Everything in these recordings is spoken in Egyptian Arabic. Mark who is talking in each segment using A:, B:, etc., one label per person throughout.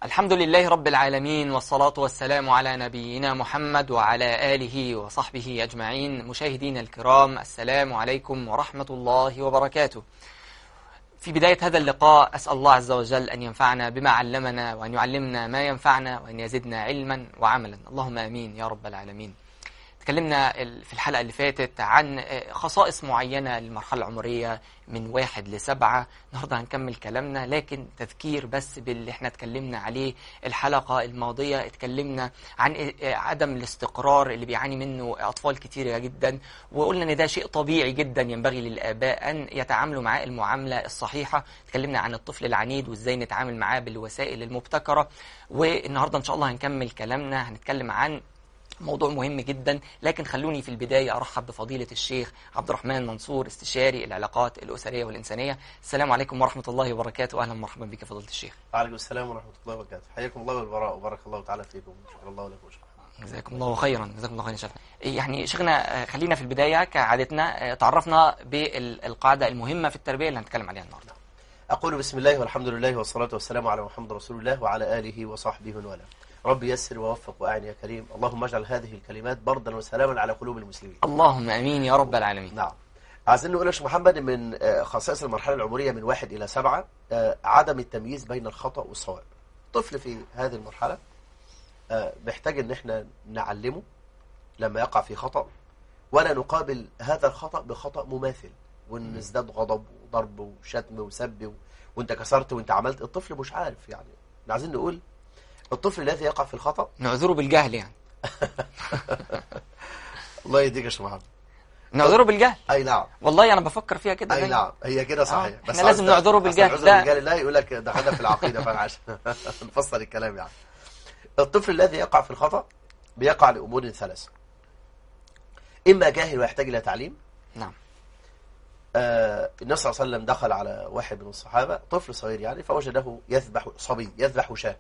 A: الحمد لله رب العالمين والصلاة والسلام على نبينا محمد وعلى آله وصحبه أجمعين مشاهدين الكرام السلام عليكم ورحمة الله وبركاته في بداية هذا اللقاء أسأل الله عز وجل أن ينفعنا بما علمنا وأن يعلمنا ما ينفعنا وأن يزدنا علما وعملا اللهم آمين يا رب العالمين تكلمنا في الحلقة اللي فاتت عن خصائص معينة للمرحلة العمرية من واحد لسبعة النهاردة هنكمل كلامنا لكن تذكير بس باللي احنا اتكلمنا عليه الحلقة الماضية اتكلمنا عن عدم الاستقرار اللي بيعاني منه أطفال كتيرة جدا وقلنا ان ده شيء طبيعي جدا ينبغي للآباء أن يتعاملوا معاه المعاملة الصحيحة اتكلمنا عن الطفل العنيد وازاي نتعامل معاه بالوسائل المبتكرة والنهاردة ان شاء الله هنكمل كلامنا هنتكلم عن موضوع مهم جدا لكن خلوني في البداية أرحب بفضيلة الشيخ عبد الرحمن منصور استشاري العلاقات الأسرية والإنسانية السلام عليكم ورحمة الله وبركاته أهلا مرحبا بك فضيلة الشيخ
B: وعليكم السلام ورحمة الله وبركاته حياكم الله والبراء وبارك الله تعالى فيكم شكرا الله لكم
A: جزاكم الله خيرا جزاكم الله خيرا شيخنا يعني شيخنا خلينا في البداية كعادتنا تعرفنا بالقاعدة المهمة في التربية اللي هنتكلم عليها النهاردة
B: أقول بسم الله والحمد لله والصلاة والسلام على محمد رسول الله وعلى آله وصحبه من والاه رب يسر ووفق وأعن يا كريم اللهم اجعل هذه الكلمات بردا وسلاما على قلوب المسلمين
A: اللهم امين يا رب العالمين
B: نعم عايزين نقول يا شيخ محمد من خصائص المرحلة العمرية من واحد إلى سبعة عدم التمييز بين الخطأ والصواب طفل في هذه المرحلة محتاج ان احنا نعلمه لما يقع في خطأ ولا نقابل هذا الخطأ بخطأ مماثل ونزداد غضب وضرب وشتم وسب وانت كسرت وانت عملت الطفل مش عارف يعني عايزين نقول الطفل الذي يقع في الخطأ
A: نعذره بالجهل يعني
B: الله يهديك يا شيخ محمد
A: نعذره بالجهل
B: اي نعم
A: والله انا بفكر فيها كده
B: اي
A: دايما.
B: نعم هي كده صحيح
A: آه. احنا لازم نعذره بالجهل
B: ده
A: ده
B: بالجهل لا يقول لك دخلنا في العقيده فانا عشان نفصل الكلام يعني الطفل الذي يقع في الخطأ بيقع لأمور ثلاثة إما جاهل ويحتاج إلى تعليم
A: نعم
B: آه النبي صلى الله عليه وسلم دخل على واحد من الصحابة طفل صغير يعني فوجده يذبح صبي يذبح شاه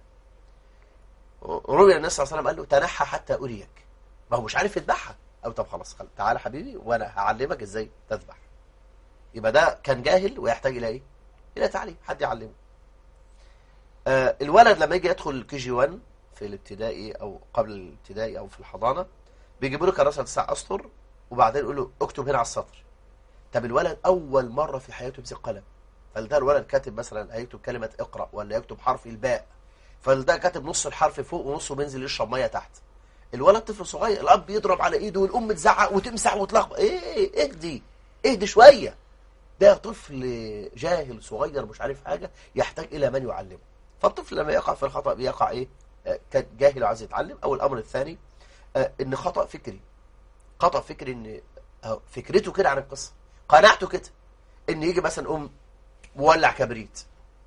B: روي النبي صلى الله عليه وسلم قال له تنحى حتى أريك ما هو مش عارف يذبحها أو طب خلاص قال تعالى حبيبي وأنا هعلمك إزاي تذبح يبقى ده كان جاهل ويحتاج إلى إيه؟ إلى تعليم حد يعلمه آه الولد لما يجي يدخل كي جي 1 في الابتدائي او قبل الابتدائي او في الحضانه بيجيبوا له كراسه تسع اسطر وبعدين يقول له اكتب هنا على السطر طب الولد اول مره في حياته يمسك قلم فده الولد كاتب مثلا هيكتب كلمه اقرا ولا يكتب حرف الباء فده كاتب نص الحرف فوق ونصه بينزل يشرب ميه تحت الولد طفل صغير الاب يضرب على ايده والام تزعق وتمسح وتلخبط ايه اهدي اهدي شويه ده طفل جاهل صغير مش عارف حاجه يحتاج الى من يعلمه فالطفل لما يقع في الخطا بيقع ايه كان جاهل وعايز يتعلم او الامر الثاني ان خطأ فكري خطأ فكري ان فكرته كده عن القصة قناعته كده ان يجي مثلا ام مولع كبريت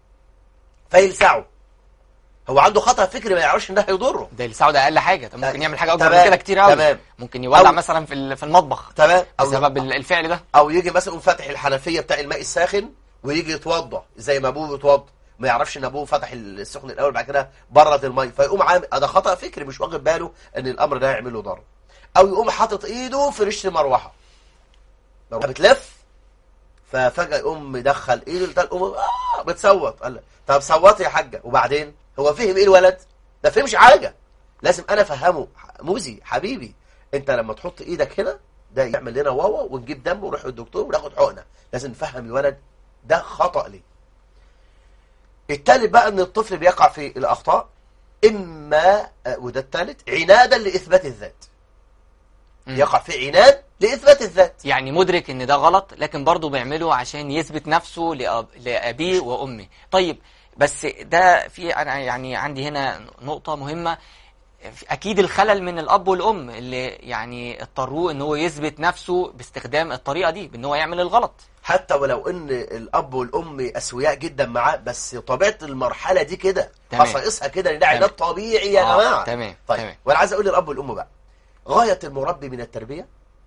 B: فيلسعه هو عنده خطأ فكري ما يعرفش ان ده هيضره
A: ده يلسعه ده اقل حاجه طب ممكن يعمل حاجه اكبر
B: تمام.
A: من كده كتير قوي
B: تمام.
A: ممكن يولع
B: أو-
A: مثلا في ال- في المطبخ
B: تمام او
A: بسبب ال- الفعل ده
B: او يجي مثلا يقوم فاتح الحنفيه بتاع الماء الساخن ويجي يتوضا زي ما ابوه بيتوضا ما يعرفش ان ابوه فتح السخن الاول بعد كده برد الميه فيقوم عامل ده خطا فكري مش واخد باله ان الامر ده هيعمل له ضرر او يقوم حاطط ايده في ريشه المروحه لو بتلف ففجاه يقوم مدخل ايده بتاع الام آه بتصوت قال لها، طب صوتي يا حاجه وبعدين هو فهم ايه الولد ده فهمش حاجه لازم انا افهمه موزي حبيبي انت لما تحط ايدك هنا ده يعمل لنا واوا ونجيب دم ونروح للدكتور وناخد حقنه لازم نفهم الولد ده خطأ ليه التالت بقى ان الطفل بيقع في الاخطاء اما آه، وده التالت عنادا لاثبات الذات
A: مم.
B: يقع في عناد لاثبات الذات
A: يعني مدرك ان ده غلط لكن برضه بيعمله عشان يثبت نفسه لأب... لابيه وامه طيب بس ده في انا يعني عندي هنا نقطه مهمه اكيد الخلل من الاب والام اللي يعني اضطروه ان هو يثبت نفسه باستخدام الطريقه دي بان هو يعمل الغلط
B: حتى ولو ان الاب والام اسوياء جدا معاه بس طبيعه المرحله دي كده
A: تمام.
B: خصائصها كده ان ده
A: تمام.
B: عناد طبيعي يا
A: آه،
B: جماعه
A: تمام،
B: طيب
A: تمام.
B: وانا عايز اقول للاب والام بقى غايه المربي من التربيه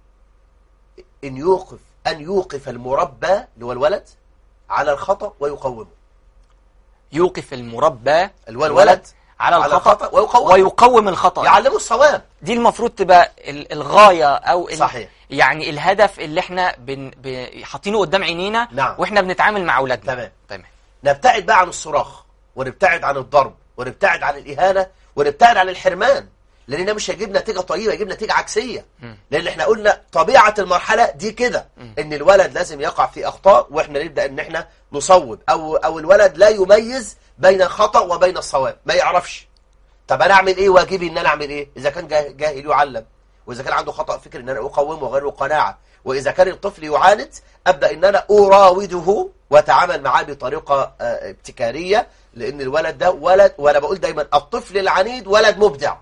B: ان يوقف ان يوقف المربى اللي هو الولد على الخطا ويقومه
A: يوقف المربى
B: اللي هو الولد
A: على
B: على
A: الخطأ
B: الخطأ ويقومه.
A: ويقوم الخطأ
B: يعلمه الصواب
A: دي المفروض تبقى ال- الغاية أو ال-
B: صحيح.
A: يعني الهدف اللي احنا بن... ب... حاطينه قدام عينينا
B: نعم.
A: واحنا بنتعامل مع أولادنا
B: تمام.
A: تمام
B: نبتعد بقى عن الصراخ ونبتعد عن الضرب ونبتعد عن الإهانة ونبتعد عن الحرمان لأن ده مش هيجيب نتيجة طيبة يجيب نتيجة عكسية
A: مم.
B: لأن احنا قلنا طبيعة المرحلة دي كده إن الولد لازم يقع في أخطاء وإحنا نبدأ إن احنا نصوب أو أو الولد لا يميز بين الخطأ وبين الصواب ما يعرفش طب أنا أعمل إيه واجبي إن أنا أعمل إيه إذا كان جاه- جاهل يعلم وإذا كان عنده خطأ فكري إن أنا أقومه غير قناعة وإذا كان الطفل يعاند أبدأ إن أنا أراوده وأتعامل معاه بطريقة آه، ابتكارية لأن الولد ده ولد وأنا بقول دايما الطفل العنيد ولد مبدع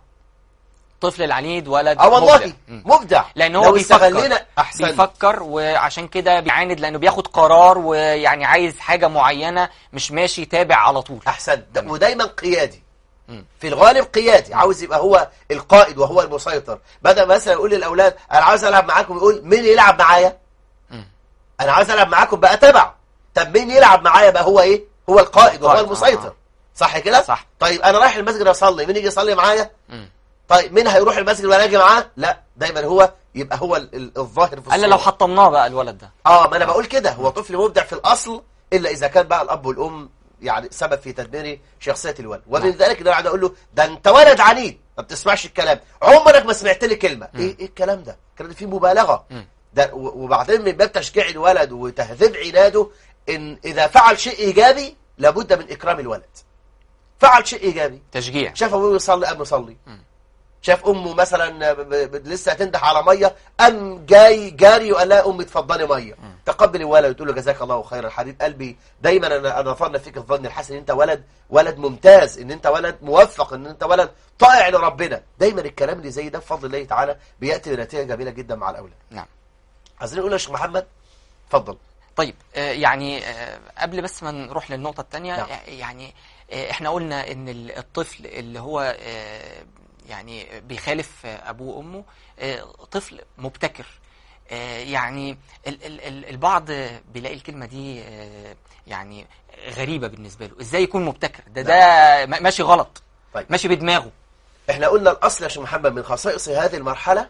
A: الطفل العنيد ولد
B: اه والله
A: مبدع. مم.
B: مبدع
A: لان هو
B: لو
A: بيفكر
B: استغلنا احسن
A: بيفكر وعشان كده بيعاند لانه بياخد قرار ويعني عايز حاجه معينه مش ماشي تابع على طول
B: احسن دا-
A: تمام.
B: ودايما قيادي
A: مم.
B: في الغالب قيادي عاوز يبقى هو القائد وهو المسيطر بدل مثلا يقول للاولاد انا عاوز العب معاكم يقول مين يلعب معايا
A: مم.
B: انا عاوز العب معاكم بقى تبع طب مين يلعب معايا بقى هو ايه هو القائد وهو
A: القائد،
B: المسيطر
A: آه.
B: صح كده
A: صح.
B: طيب انا رايح المسجد اصلي مين يجي يصلي معايا
A: مم.
B: طيب مين هيروح المسجد وانا اجي معاه لا دايما هو يبقى هو ال- ال- الظاهر في
A: الا
B: الصورة.
A: لو حطمناه بقى الولد ده
B: اه ما انا بقول كده هو طفل مبدع في الاصل الا اذا كان بقى الاب والام يعني سبب في تدمير شخصيه الولد ومن
A: نعم.
B: ذلك انا قاعد اقول له ده انت ولد عنيد ما بتسمعش الكلام عمرك ما سمعت لي كلمه ايه ايه الكلام ده الكلام ده فيه مبالغه
A: مم.
B: ده و- وبعدين من باب تشجيع الولد وتهذيب عناده ان اذا فعل شيء ايجابي لابد من اكرام الولد فعل شيء ايجابي
A: تشجيع
B: شاف ابوه يصلي قام يصلي
A: مم.
B: شاف امه مثلا ب- ب- لسه هتنده على ميه قام جاي جاري وقال لها امي اتفضلي ميه تقبل الولد وتقول له جزاك الله خيرا حبيب قلبي دايما انا انا ظن فيك الظن الحسن ان انت ولد ولد ممتاز ان انت ولد موفق ان انت ولد طائع لربنا دايما الكلام اللي زي ده بفضل الله تعالى بياتي بنتيجه جميله جدا مع الاولاد
A: نعم
B: عايزين نقول يا شيخ محمد اتفضل
A: طيب آه، يعني آه، قبل بس ما نروح للنقطة التانية
B: نعم.
A: آه، يعني آه، احنا قلنا ان ال- الطفل اللي هو آه، يعني بيخالف آه، ابوه وامه آه، طفل مبتكر آه، يعني ال- ال- ال- البعض بيلاقي الكلمة دي آه، يعني غريبة بالنسبة له ازاي يكون مبتكر ده ده ما- ماشي غلط
B: طيب.
A: ماشي بدماغه
B: احنا قلنا الاصل يا شيخ محمد من خصائص هذه المرحله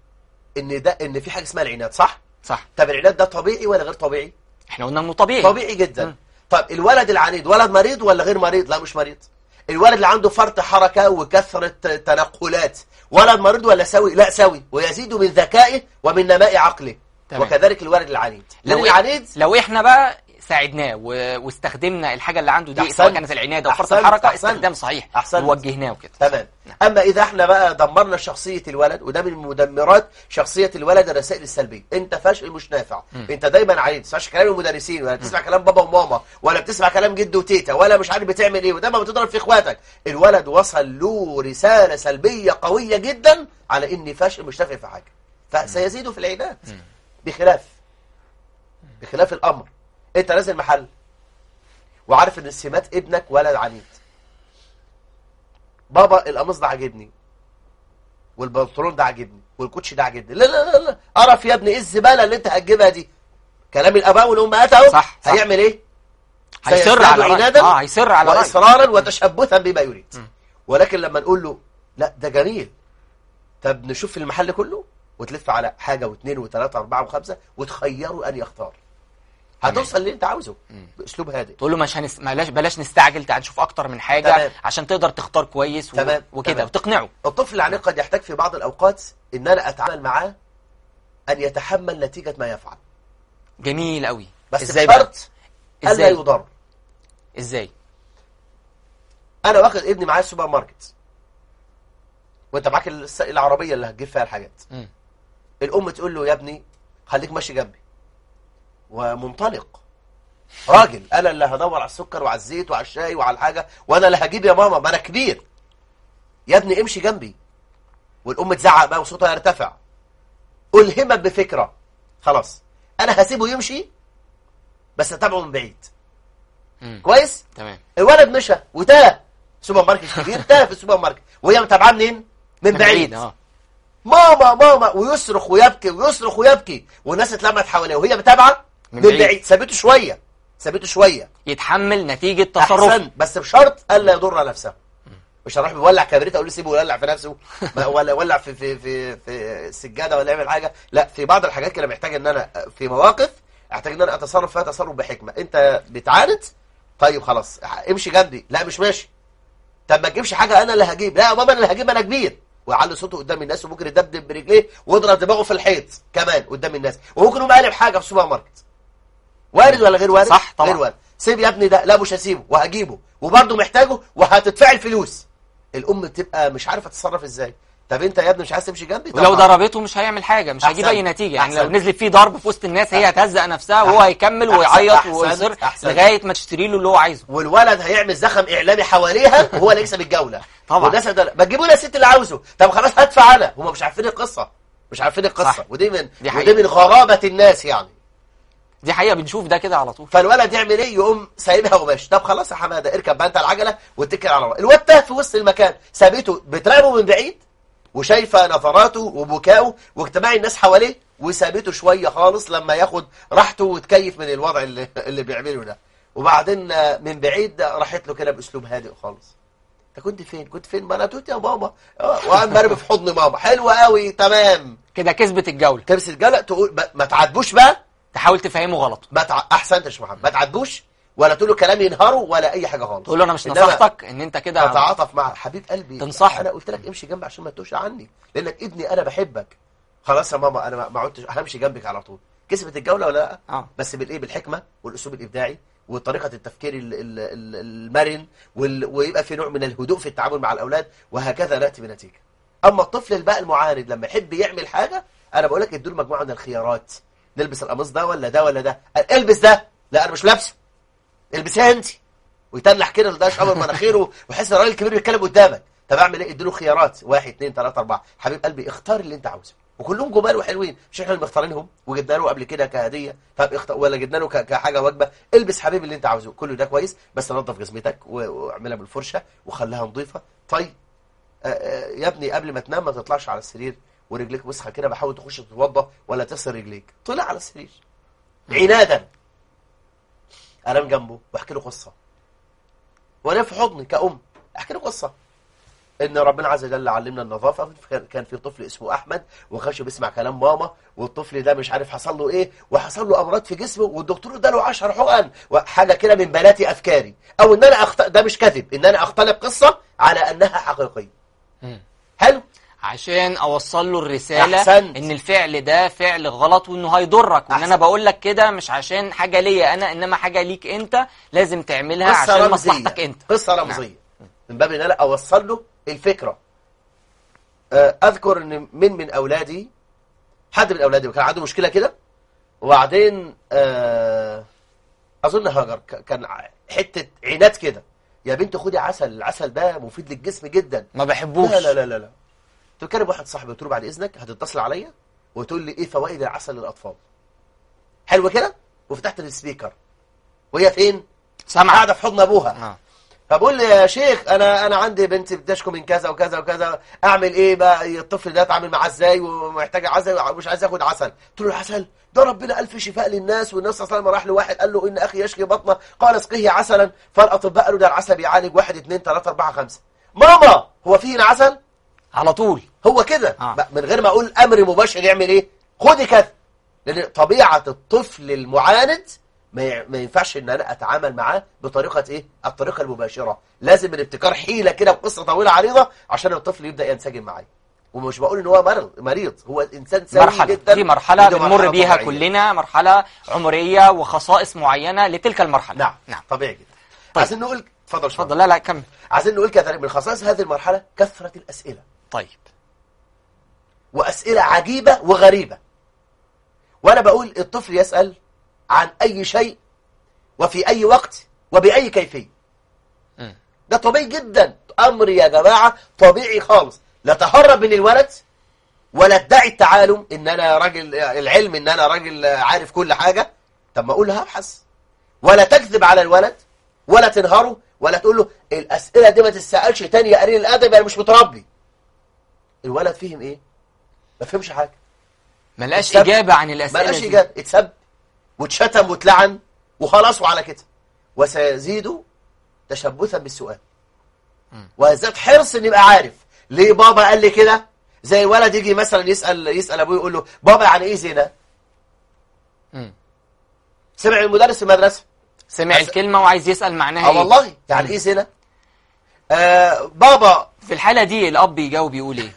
B: ان ده ان في حاجه اسمها العناد صح
A: صح
B: طب العناد ده طبيعي ولا غير طبيعي
A: احنا قلنا انه طبيعي
B: طبيعي جدا
A: مم.
B: طب الولد العنيد ولد مريض ولا غير مريض لا مش مريض الولد اللي عنده فرط حركة وكثرة تنقلات ولد مريض ولا سوي لا سوي ويزيد من ذكائه ومن نماء عقله
A: تمام.
B: وكذلك الولد العنيد لأن
A: لو
B: العنيد
A: لو احنا بقى ساعدناه و- واستخدمنا الحاجه اللي عنده دي
B: أحسنت.
A: سواء كانت العناد او فرط
B: أحسنت.
A: الحركه
B: أحسنت.
A: استخدام صحيح
B: أحسنت.
A: ووجهناه وكده
B: تمام أما إذا احنا بقى دمرنا شخصية الولد وده من مدمرات شخصية الولد الرسائل السلبية أنت فاشل مش نافع أنت دايما عنيد ما تسمعش كلام المدرسين ولا بتسمع كلام بابا وماما ولا بتسمع كلام جد وتيتا ولا مش عارف بتعمل إيه ودايما بتضرب في إخواتك الولد وصل له رسالة سلبية قوية جدا على إني فاشل مش نافع في حاجة فسيزيد في العناد بخلاف بخلاف الأمر أنت نازل محل وعارف إن سمات ابنك ولد عنيد بابا القميص ده عاجبني والبنطلون ده عاجبني والكوتش ده عاجبني لا لا لا لا قرف يا ابني ايه الزباله اللي انت هتجيبها دي كلام الاباء والامهات اهو
A: صح، صح.
B: هيعمل ايه
A: هيصر
B: سيزداد
A: على رأيه.
B: عنادا
A: اه هيصر على رأيه.
B: واصرارا وتشبثا بما يريد
A: م.
B: ولكن لما نقول له لا ده جميل طب نشوف في المحل كله وتلف على حاجه واثنين وثلاثه واربعه وخمسه وتخيره ان يختار هتوصل اللي انت عاوزه باسلوب هادئ
A: تقول له مش هنس... بلاش بلاش نستعجل تعال نشوف اكتر من حاجه
B: تمام.
A: عشان تقدر تختار كويس و...
B: تمام.
A: وكده
B: تمام.
A: وتقنعه
B: الطفل العنيد قد يحتاج في بعض الأوقات إن أنا أتعامل معاه أن يتحمل نتيجة ما يفعل
A: جميل قوي
B: بس
A: ازاي بقى
B: بشرط ألا
A: ازاي
B: يضر
A: ازاي
B: أنا واخد ابني معايا السوبر ماركت وأنت معاك الس- العربية اللي هتجيب فيها الحاجات
A: مم.
B: الأم تقول له يا ابني خليك ماشي جنبي ومنطلق راجل أنا اللي هدور على السكر وعلى الزيت وعلى الشاي وعلى الحاجة وأنا اللي هجيب يا ماما ما أنا كبير يا ابني امشي جنبي والأم تزعق بقى وصوتها يرتفع ألهمك بفكرة خلاص أنا هسيبه يمشي بس أتابعه من بعيد
A: مم.
B: كويس
A: تمام
B: الولد مشى وتاه سوبر ماركت كبير تاه في السوبر ماركت وهي متابعاه منين من بعيد
A: اه
B: ماما ماما ويصرخ ويبكي ويصرخ ويبكي والناس اتلمت حواليه وهي متابعه
A: من
B: من
A: بعيد.
B: بعيد سابته شويه سابته شويه
A: يتحمل نتيجه تصرف
B: احسن بس بشرط الا يضر نفسه مش هروح بيولع كبريت اقول له سيبه يولع في نفسه ما- ولا يولع في في في في السجاده ولا يعمل حاجه لا في بعض الحاجات كده محتاج ان انا في مواقف احتاج ان انا اتصرف فيها تصرف بحكمه انت بتعاند طيب خلاص امشي جنبي لا مش ماشي طب ما تجيبش حاجه انا اللي هجيب لا يا بابا انا اللي هجيب انا كبير ويعلي صوته قدام الناس وممكن يدبدب برجليه ويضرب دماغه في الحيط كمان قدام الناس وممكن يقوم قالب حاجه في السوبر ماركت وارد ولا غير وارد
A: صح طبعا.
B: غير وارد سيب يا ابني ده لا مش هسيبه وهجيبه وبرضه محتاجه وهتدفع الفلوس الام بتبقى مش عارفه تتصرف ازاي طب انت يا ابني مش عايز تمشي جنبي
A: ولو
B: طبعاً.
A: ضربته مش هيعمل حاجه مش هيجيب
B: أحسن.
A: اي نتيجه يعني لو
B: أحسن.
A: نزلت فيه ضرب في وسط الناس هي هتهزق نفسها وهو هيكمل
B: أحسن.
A: ويعيط
B: أحسن.
A: ويصر
B: أحسن.
A: لغايه ما تشتري له اللي هو عايزه
B: والولد هيعمل زخم اعلامي حواليها وهو اللي يكسب الجوله
A: طبعا.
B: والناس هتقول ما تجيبوا لي الست اللي عاوزه طب خلاص هدفع انا هم مش عارفين القصه مش عارفين القصه
A: صح.
B: ودي من
A: دي حقيقة.
B: ودي من غرابه الناس يعني
A: دي حقيقه بنشوف ده كده على طول
B: فالولد يعمل ايه يقوم سايبها وماشي طب خلاص يا حماده اركب بقى انت العجله واتكل على الله الواد تاه في وسط المكان سابته بتراقبه من بعيد وشايفه نظراته وبكائه واجتماع الناس حواليه وسابته شويه خالص لما ياخد راحته وتكيف من الوضع اللي, اللي بيعمله ده وبعدين آه، من بعيد راحت له كده باسلوب هادئ خالص انت كنت فين كنت فين ما انا توت يا ماما اه وقام مرمي في حضن ماما حلو قوي تمام
A: كده كسبت الجوله
B: تمسك الجلق تقول ما- ما تعاتبوش بقى
A: تحاول تفهمه غلط
B: ما تع... احسنت يا شيخ محمد ما تعاتبوش ولا تقول له كلام ينهره ولا اي حاجه خالص
A: تقول له انا مش
B: إنما
A: نصحتك ان انت كده
B: تتعاطف مع حبيب قلبي
A: تنصحه.
B: انا قلت لك امشي جنبي عشان ما تتوهش عني لانك ابني انا بحبك خلاص يا ماما انا ما- ما عدتش همشي جنبك على طول كسبت الجوله ولا لا
A: اه
B: بس بالايه بالحكمه والاسلوب الابداعي وطريقه التفكير ال- ال- ال- المرن وال... ويبقى في نوع من الهدوء في التعامل مع الاولاد وهكذا ناتي بنتيجه اما الطفل بقى المعاند لما يحب يعمل حاجه انا بقول لك ادوا مجموعه من الخيارات نلبس القميص ده ولا ده ولا ده البس ده لا انا مش لابسه البسها انت ويتنح كده لده شعور مناخيره ويحس ان الراجل الكبير بيتكلم قدامك طب اعمل ايه اديله خيارات واحد اثنين ثلاثه اربعه حبيب قلبي اختار اللي انت عاوزه وكلهم جمال وحلوين مش احنا اللي مختارينهم وجبنا له قبل كده كهديه طب اختار ولا جبنا له ك- كحاجه وجبه البس حبيبي اللي انت عاوزه كله ده كويس بس نظف جزمتك و- واعملها بالفرشه وخليها نظيفه طيب آه، آه، يا ابني قبل ما تنام ما تطلعش على السرير ورجليك وسخه كده بحاول تخش تتوضى ولا تغسل رجليك طلع على السرير عنادا انام جنبه واحكي له قصه وانا في حضني كأم احكي له قصه ان ربنا عز وجل علمنا النظافه كان- كان في طفل اسمه احمد وخش بيسمع كلام ماما والطفل ده مش عارف حصل له ايه وحصل له امراض في جسمه والدكتور اداله 10 حقن وحاجه كده من بنات افكاري او ان انا أخت... ده مش كذب ان انا اختلق قصه على انها حقيقيه
A: مم.
B: حلو
A: عشان اوصل له الرساله
B: أحسنت.
A: ان الفعل ده فعل غلط وانه هيضرك وان انا
B: أحسن.
A: بقول لك كده مش عشان حاجه ليا انا انما حاجه ليك انت لازم تعملها
B: قصه
A: عشان
B: رمزيه
A: مصلحتك انت
B: قصه رمزيه من باب ان انا اوصل له الفكره آه، اذكر ان من من اولادي حد من اولادي كان عنده مشكله كده وبعدين آه، اظن هاجر ك- كان ع- حته عناد كده يا بنت خدي عسل العسل ده مفيد للجسم جدا
A: ما بحبوش
B: لا لا لا لا لا كنت بكلم واحد صاحبي قلت له بعد اذنك هتتصل عليا وتقول لي ايه فوائد العسل للاطفال حلو كده وفتحت السبيكر وهي فين
A: سامع
B: قاعده في حضن ابوها
A: آه.
B: فبقول لي يا شيخ انا انا عندي بنت بتشكو من كذا وكذا وكذا اعمل ايه بقى الطفل ده اتعامل معاه ازاي ومحتاج عسل ومش عايز ياخد عسل قلت له العسل ده ربنا الف شفاء للناس والناس صلى الله عليه وسلم راح لواحد قال له ان اخي يشكي بطنه قال اسقيه عسلا فالاطباء قالوا ده العسل بيعالج واحد اثنين ثلاثه اربعه خمسه ماما هو فيه هنا عسل
A: على طول
B: هو كده
A: آه.
B: بقى من غير ما اقول امر مباشر يعمل ايه خدي كذا لان طبيعه الطفل المعاند ما ي- ما ينفعش ان انا اتعامل معاه بطريقه ايه الطريقه المباشره لازم من ابتكار حيله كده وقصه طويله عريضه عشان الطفل يبدا ينسجم معايا ومش بقول ان هو مرض مريض هو انسان سوي
A: مرحله
B: جدا
A: دي مرحله
B: ودي
A: بنمر بيها
B: طبيعية.
A: كلنا مرحله عمريه وخصائص معينه لتلك المرحله
B: نعم
A: نعم
B: طبيعي جدا
A: طيب.
B: عايزين نقول اتفضل شكرا.
A: اتفضل لا لا كمل
B: عايزين نقول كذلك من خصائص هذه المرحله كثره الاسئله
A: طيب
B: وأسئلة عجيبة وغريبة وأنا بقول الطفل يسأل عن أي شيء وفي أي وقت وبأي كيفية
A: مم.
B: ده طبيعي جدا أمر يا جماعة طبيعي خالص لا تهرب من الولد ولا ادعي التعالم ان انا راجل العلم ان انا راجل عارف كل حاجة طب ما اقول له هبحث ولا تكذب على الولد ولا تنهره ولا تقول له الاسئله دي ما تسالش تاني يا قليل الادب انا مش متربي الولد فهم ايه ما فهمش حاجه
A: ما لقاش
B: اتسب-
A: اجابه عن
B: ما
A: الاسئله
B: لقاش
A: دي
B: اجابه اتسب واتشتم واتلعن وخلاص وعلى كده وسيزيد تشبثا بالسؤال
A: مم.
B: ويزداد حرص ان يبقى عارف ليه بابا قال لي كده زي الولد يجي مثلا يسال يسال ابوه يقول له بابا يعني ايه زنا
A: مم.
B: سمع المدرس في المدرسه
A: سمع
B: أس-
A: الكلمه وعايز يسال معناها
B: اه
A: ايه
B: والله يعني
A: مم.
B: ايه زنا آه بابا
A: في الحالة دي الأب يجاوب يقول إيه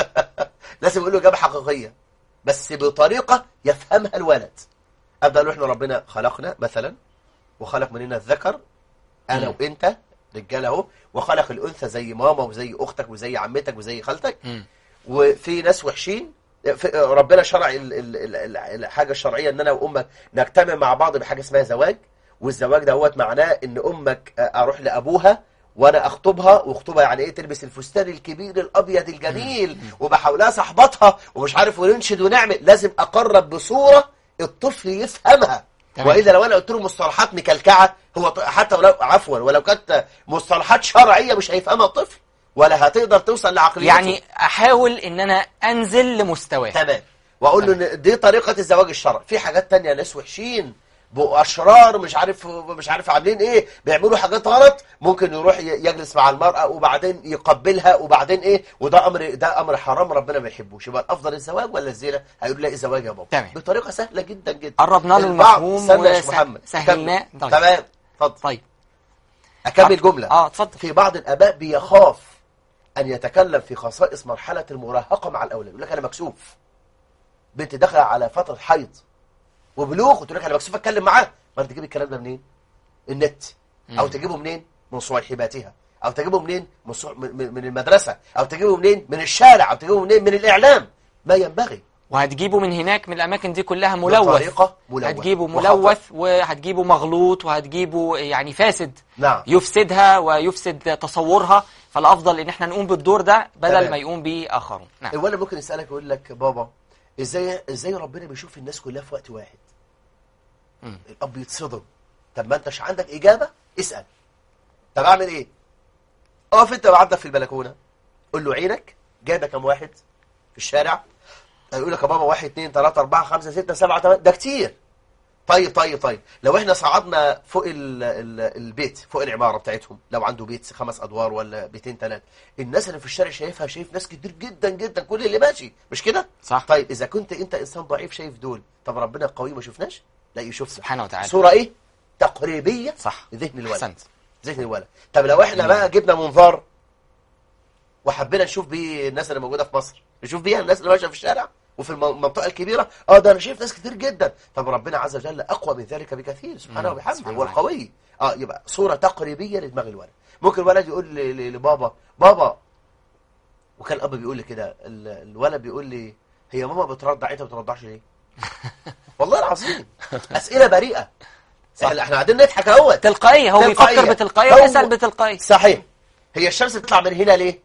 B: لازم يقول له إجابة حقيقية بس بطريقة يفهمها الولد أبدأ له إحنا ربنا خلقنا مثلا وخلق مننا الذكر أنا
A: مم.
B: وإنت رجالة أهو وخلق الأنثى زي ماما وزي أختك وزي عمتك وزي خالتك
A: مم.
B: وفي ناس وحشين في- ربنا شرع ال- ال- ال- ال- الحاجة الشرعية ان انا وامك نجتمع مع بعض بحاجة اسمها زواج والزواج دوت معناه ان امك اروح لابوها وانا اخطبها واخطبها يعني ايه تلبس الفستان الكبير الابيض الجميل وبحاولها صاحبتها ومش عارف وننشد ونعمل لازم اقرب بصورة الطفل يفهمها
A: تمام.
B: والا لو انا قلت له مصطلحات مكلكعه هو ط- حتى ولو عفوا ولو كانت مصطلحات شرعيه مش هيفهمها الطفل ولا هتقدر توصل لعقليته
A: يعني أحاول إن أنا أنزل لمستواه
B: تمام واقول له ان دي طريقه الزواج الشرعي في حاجات تانية ناس وحشين بقوا اشرار مش عارف مش عارف عاملين ايه بيعملوا حاجات غلط ممكن يروح ي- يجلس مع المراه وبعدين يقبلها وبعدين ايه وده امر ده امر حرام ربنا ما يحبوش يبقى الافضل الزواج ولا الزنا هيقول لا الزواج يا بابا
A: تمام.
B: بطريقه سهله جدا جدا
A: قربنا له
B: البعض-
A: المفهوم
B: استنى يا شيخ
A: وسه-
B: محمد
A: سهلناه.
B: كمل.
A: طيب.
B: تمام اتفضل
A: طيب
B: اكمل جمله
A: اه اتفضل
B: في بعض الاباء بيخاف ان يتكلم في خصائص مرحله المراهقه مع الاولاد يقول لك انا مكسوف بنت داخله على فتره حيض وبلوغ قلت لك انا مكسوف اتكلم معاه ما انت تجيب الكلام ده منين النت او تجيبه منين من صويحباتها او تجيبه منين من, صو... من, من من المدرسه او تجيبه منين من الشارع او تجيبه منين من الاعلام ما ينبغي
A: وهتجيبه من هناك من الأماكن دي كلها ملوث
B: بطريقة ملوث.
A: هتجيبه
B: وخطأ.
A: ملوث وهتجيبه مغلوط وهتجيبه يعني فاسد
B: نعم
A: يفسدها ويفسد تصورها فالأفضل إن احنا نقوم بالدور ده بدل
B: تمام.
A: ما يقوم به آخرون نعم
B: الولد ممكن يسالك يقول لك بابا ازاي ازاي ربنا بيشوف الناس كلها في وقت واحد
A: مم.
B: الاب يتصدم طب ما انتش عندك اجابه اسال طب اعمل ايه اقف انت وعندك في البلكونه قول له عينك جايبه كام واحد في الشارع يقول لك يا بابا واحد اتنين تلاته اربعه خمسه سته سبعه تمانيه ده كتير طيب طيب طيب لو احنا صعدنا فوق ال ال البيت فوق العماره بتاعتهم لو عنده بيت خمس ادوار ولا بيتين ثلاثه الناس اللي في الشارع شايفها شايف ناس كتير جدا جدا كل اللي ماشي مش كده
A: صح
B: طيب اذا كنت انت انسان ضعيف شايف دول طب ربنا قوي ما شفناش لا يشوفنا
A: سبحانه وتعالى
B: صوره ايه تقريبيه
A: صح
B: لذهن الولد
A: أحسنت
B: ذهن الولد طب لو احنا بقى جبنا منظار وحبينا نشوف بيه الناس اللي موجوده في مصر نشوف بيها الناس اللي ماشيه في الشارع وفي الم- المنطقه الكبيره اه ده انا شايف ناس كتير جدا طب ربنا عز وجل اقوى من ذلك بكثير سبحانه
A: مم.
B: وبحمده
A: سبحانه
B: هو
A: وتعالى.
B: القوي اه يبقى صوره تقريبيه لدماغ الولد ممكن الولد يقول ل- ل- لبابا بابا وكان الاب بيقول لي كده ال- الولد بيقول لي هي ماما بترضع انت ما بترضعش ليه والله العظيم اسئله بريئه
A: صح.
B: احنا احنا قاعدين نضحك اهوت
A: تلقائية هو
B: تلقائية.
A: بيفكر بتلقائية
B: هو-
A: ويسأل بتلقائية
B: صحيح هي الشمس بتطلع من هنا ليه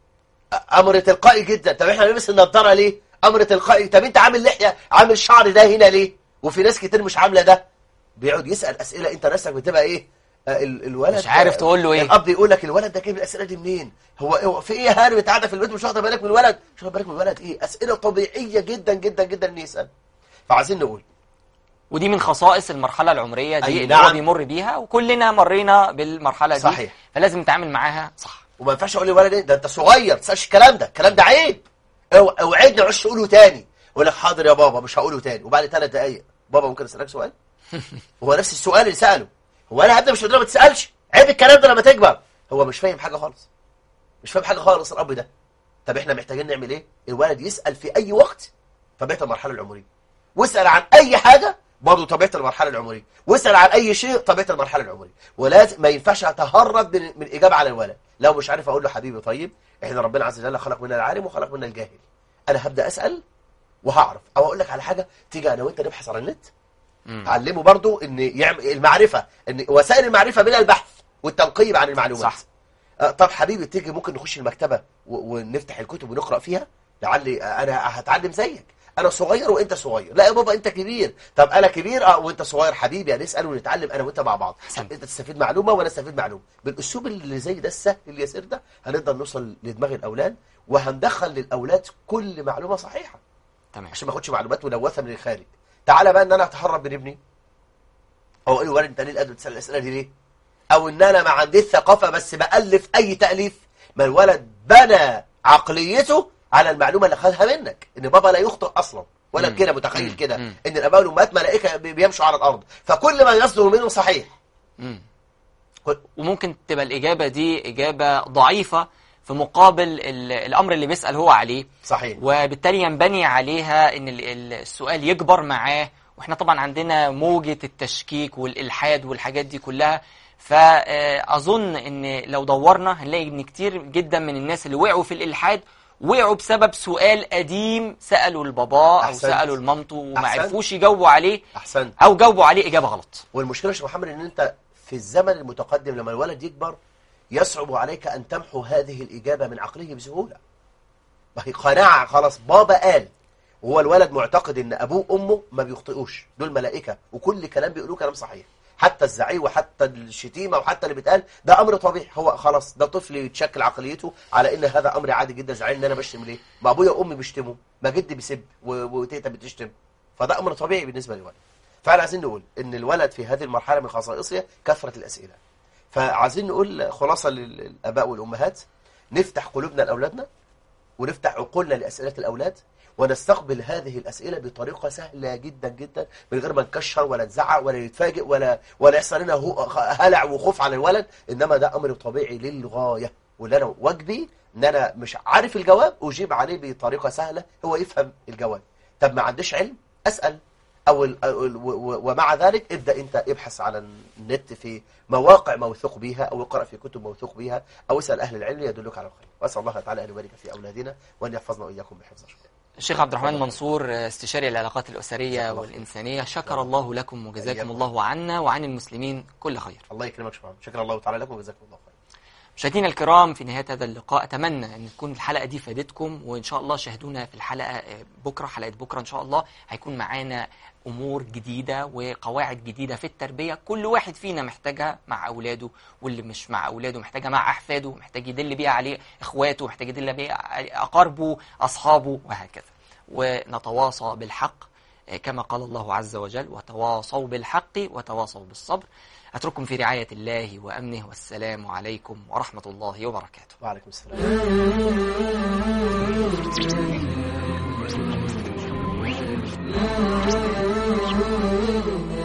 B: أ- امر تلقائي جدا طب احنا نلبس النضاره ليه امر تلقائي طب انت عامل لحيه عامل شعر ده هنا ليه وفي ناس كتير مش عامله ده بيقعد يسال اسئله انت نفسك بتبقى ايه آه، ال- الولد
A: مش عارف تقول له إيه.
B: الاب يقول لك الولد ده جايب الاسئله دي منين هو هو في ايه يا هاني انت قاعده في البيت مش واخده بالك من الولد مش واخده بالك من الولد ايه اسئله طبيعيه جدا جدا جدا ان يسال فعايزين نقول
A: ودي من خصائص المرحلة العمرية دي
B: أي
A: اللي هو
B: نعم.
A: بيمر بيها وكلنا مرينا بالمرحلة دي
B: صحيح.
A: فلازم نتعامل معاها صح
B: وما ينفعش اقول للولد ايه ده انت صغير ما تسالش الكلام ده الكلام ده عيب اوع- اوعدني عش تقوله تاني يقول لك حاضر يا بابا مش هقوله تاني وبعد ثلاث دقايق بابا ممكن اسالك سؤال هو نفس السؤال اللي ساله هو انا هبدا مش هقول له ما تسالش عيب الكلام ده لما تكبر هو مش فاهم حاجه خالص مش فاهم حاجه خالص الاب ده طب احنا محتاجين نعمل ايه الولد يسال في اي وقت طبيعه المرحله العمريه واسال عن اي حاجه برضه طبيعه المرحله العمريه واسال عن اي شيء طبيعه المرحله العمريهولازم ما ينفعش اتهرب من من اجابه على الولد لو مش عارف اقول له حبيبي طيب احنا ربنا عز وجل خلق منا العالم وخلق منا الجاهل انا هبدا اسال وهعرف او اقول لك على حاجه تيجي انا وانت نبحث على النت
A: مم.
B: علمه برضو ان يعمل المعرفه ان وسائل المعرفه من البحث والتنقيب عن المعلومات
A: صح.
B: آه، طب حبيبي تيجي ممكن نخش المكتبه و- ونفتح الكتب ونقرا فيها لعلي انا هتعلم زيك انا صغير وانت صغير لا يا بابا انت كبير طب انا كبير اه وانت صغير حبيبي هنسال ونتعلم انا وانت مع بعض
A: أحسنت.
B: انت تستفيد معلومه وانا استفيد معلومه بالاسلوب اللي زي ده السهل اليسير ده هنقدر نوصل لدماغ الاولاد وهندخل للاولاد كل معلومه صحيحه
A: تمام
B: عشان ما اخدش معلومات ملوثه من الخارج تعالى بقى ان انا اتهرب من ابني او ايه ولد انت ليه قادر تسال الاسئله دي ليه او ان انا ما عنديش ثقافه بس بالف اي تاليف ما الولد بنى عقليته على المعلومه اللي خدها منك ان بابا لا يخطئ اصلا ولا
A: مم.
B: كده متخيل
A: مم.
B: كده
A: مم.
B: ان الاباء والامهات ملائكه بي- بيمشوا على الارض فكل ما يصدر منهم صحيح
A: مم.
B: كل-
A: وممكن تبقى الإجابة دي إجابة ضعيفة في مقابل ال- الأمر اللي بيسأل هو عليه
B: صحيح
A: وبالتالي ينبني عليها ان ال- ال- السؤال يكبر معاه واحنا طبعا عندنا موجة التشكيك والإلحاد والحاجات دي كلها فأظن ان لو دورنا هنلاقي ان كتير جدا من الناس اللي وقعوا في الإلحاد وقعوا بسبب سؤال قديم سألوا لباباه أو
B: أحسنت.
A: سألوا لمامته وما
B: أحسنت.
A: عرفوش يجاوبوا عليه
B: احسنت
A: أو جاوبوا عليه إجابة غلط
B: والمشكله يا شيخ محمد ان انت في الزمن المتقدم لما الولد يكبر يصعب عليك ان تمحو هذه الاجابه من عقله بسهوله ما هي قناعه خلاص بابا قال وهو الولد معتقد ان ابوه وامه ما بيخطئوش دول ملائكه وكل كلام بيقولوه كلام صحيح حتى الزعيق وحتى الشتيمه وحتى اللي بيتقال ده امر طبيعي هو خلاص ده طفل يتشكل عقليته على ان هذا امر عادي جدا زعلان ان انا بشتم ليه ما ابويا وامي بيشتموا ما جدي بيسب و- وتيتا بتشتم فده امر طبيعي بالنسبه للولد فاحنا عايزين نقول ان الولد في هذه المرحله من خصائصه كثره الاسئله فعايزين نقول خلاصه للاباء والامهات نفتح قلوبنا لاولادنا ونفتح عقولنا لاسئله الاولاد ونستقبل هذه الاسئله بطريقه سهله جدا جدا من غير ما نكشر ولا نزعق ولا نتفاجئ ولا ولا يحصل لنا هو- هلع وخوف على الولد انما ده امر طبيعي للغايه واللي انا واجبي ان انا مش عارف الجواب اجيب عليه بطريقه سهله هو يفهم الجواب طب ما عنديش علم اسال أو ال- أو ال- و- و- ومع ذلك ابدأ أنت ابحث على النت في مواقع موثوق بها أو اقرأ في كتب موثوق بها أو اسأل أهل العلم يدلك على الخير وأسأل الله تعالى أن يبارك في أولادنا وأن يحفظنا وإياكم بحفظه شكرا
A: الشيخ عبد الرحمن منصور استشاري العلاقات الأسرية
B: جزاك الله
A: والإنسانية شكر الله لكم وجزاكم
B: إياكم.
A: الله عنا وعن المسلمين كل خير
B: الله يكرمك شكرا شكرا الله تعالى لكم وجزاكم الله خير
A: مشاهدينا الكرام في نهاية هذا اللقاء أتمنى أن تكون الحلقة دي فادتكم وإن شاء الله شاهدونا في الحلقة آه، بكرة حلقة بكرة إن شاء الله هيكون معانا أمور جديدة وقواعد جديدة في التربية كل واحد فينا محتاجها مع أولاده واللي مش مع أولاده محتاجها مع أحفاده محتاج يدل بيها عليه إخواته محتاج يدل بيها عليه أقاربه أصحابه وهكذا ونتواصى بالحق آه، كما قال الله عز وجل وتواصوا بالحق وتواصوا بالصبر أترككم في رعاية الله وأمنه والسلام عليكم ورحمة الله وبركاته
B: وعليكم السلام
C: Thank you.